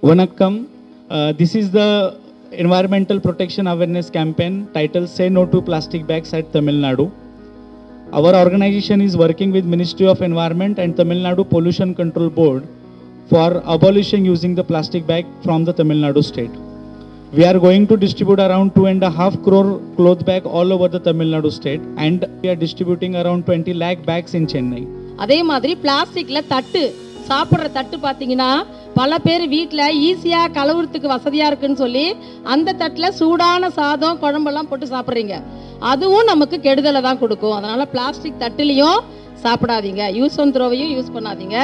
Vanakkam. Uh, this is the environmental protection awareness campaign titled Say No to Plastic Bags at Tamil Nadu. Our organization is working with Ministry of Environment and Tamil Nadu Pollution Control Board for abolishing using the plastic bag from the Tamil Nadu state. We are going to distribute around two and a half crore cloth bag all over the Tamil Nadu state and we are distributing around 20 lakh bags in Chennai. அதே மாதிரி பிளாஸ்டிக்ல தட்டு சாப்பிட்ற தட்டு பார்த்தீங்கன்னா பல பேர் வீட்டில் ஈஸியாக கழுவுறதுக்கு வசதியாக இருக்குன்னு சொல்லி அந்த தட்டில் சூடான சாதம் குழம்பெல்லாம் போட்டு சாப்பிட்றீங்க அதுவும் நமக்கு கெடுதலை தான் கொடுக்கும் அதனால பிளாஸ்டிக் தட்டுலையும் சாப்பிடாதீங்க யூஸ் அண்ட் த்ரோவையும் யூஸ் பண்ணாதீங்க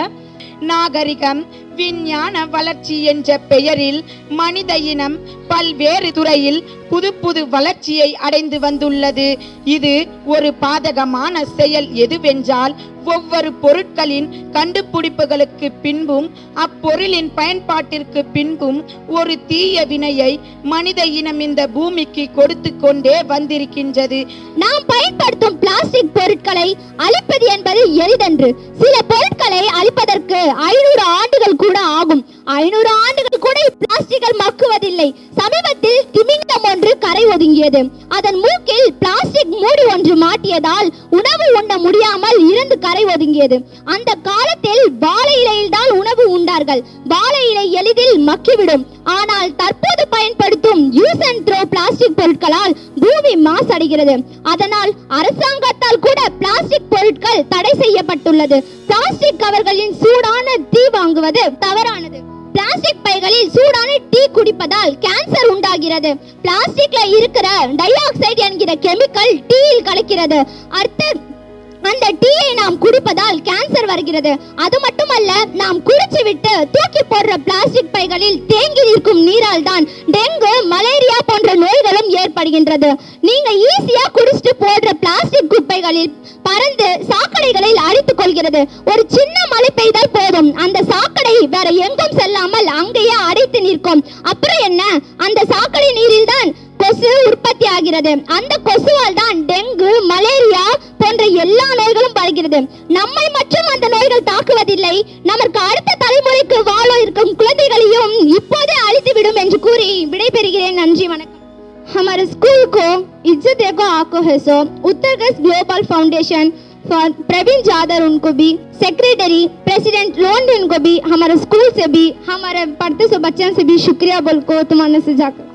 நாகரிகம் விஞ்ஞான வளர்ச்சி என்ற பெயரில் மனித இனம் பல்வேறு துறையில் புது புது வளர்ச்சியை அடைந்து வந்துள்ளது இது ஒரு பாதகமான செயல் எதுவென்றால் ஒவ்வொரு பொருட்களின் கண்டுபிடிப்புகளுக்கு பின்பும் அப்பொருளின் பயன்பாட்டிற்கு பின்பும் ஒரு தீய வினையை மனித இனம் இந்த பூமிக்கு கொடுத்து கொண்டே வந்திருக்கின்றது நாம் பயன்படுத்தும் பிளாஸ்டிக் பொருட்களை அழிப்பது என்பது எளிதன்று சில பொருட்களை அழிப்பதற்கு ஐநூறு ஆண்டுகள் கூட ஆகும் ஐநூறு ஆண்டுகள் கூட பிளாஸ்டிக்கள் மக்குவதில்லை சமீபத்தில் திமிங்கலம் ஒன்று கரை ஒதுங்கியது அதன் மூக்கில் பிளாஸ்டிக் மூடி ஒன்று மாட்டியதால் உணவு உண்ண முடியாமல் இறந்து கரை ஒதுங்கியது அந்த காலத்தில் வாழை இலையில் தான் உணவு உண்டார்கள் வாழை இலை எளிதில் மக்கிவிடும் ஆனால் தற்போது பயன்படுத்தும் யூஸ் அண்ட் த்ரோ பிளாஸ்டிக் பொருட்களால் பூமி மாசடைகிறது அதனால் அரசாங்கத்தால் கூட பிளாஸ்டிக் பொருட்கள் தடை செய்யப்பட்டுள்ளது பிளாஸ்டிக் கவர்களின் சூடான டீ வாங்குவது தவறானது பிளாஸ்டிக் பைகளில் சூடான டீ குடிப்பதால் கேன்சர் உண்டாகிறது பிளாஸ்டிக்ல இருக்கிற டை ஆக்சைடு என்கிற கெமிக்கல் டீயில் கலக்கிறது அர்த்த அந்த டீயை நாம் குடிப்பதால் கேன்சர் வருகிறது அது மட்டுமல்ல நாம் குடிச்சு விட்டு தூக்கி போடுற பிளாஸ்டிக் பைகளில் தேங்கி நிற்கும் நீரால் தான் டெங்கு மலேரியா போன்ற நோய்களும் ஏற்படுகின்றது நீங்க ஈஸியா குடிச்சிட்டு போடுற பிளாஸ்டிக் குப்பைகளில் பறந்து சாக்கடைகளில் அடித்துக் கொள்கிறது ஒரு சின்ன மழை பெய்தால் போதும் அந்த சாக்கடை வேற எங்கும் செல்லாமல் அங்கேயே அடைத்து நிற்கும் அப்புறம் என்ன அந்த சாக்கடை நீரில் தான் கொசு உற்பத்தி ஆகிறது அந்த கொசுவால் தான் டெங்கு மலேரியா போன்ற எல்லா நோய்களும் பரகிறது நம்மை மற்றும் அந்த நோய்கள் தாக்குவதில்லை நமக்கு அடுத்த தலைமுறைக்கு வாழ இருக்கும் குழந்தைகளையும் இப்போதே அழித்து விடும் என்று கூறி விடைபெறுகிறேன் நன்றி வணக்கம் हमारे स्कूल को इज्जत देखो आको है so Uttargarh global foundation for Praveen जादर उनको भी सेक्रेटरी प्रेसिडेंट लोन उनको भी हमारे स्कूल से भी हमारे पढ़ते से बच्चों से भी शुक्रिया बोल को तुम्हारे से जाकर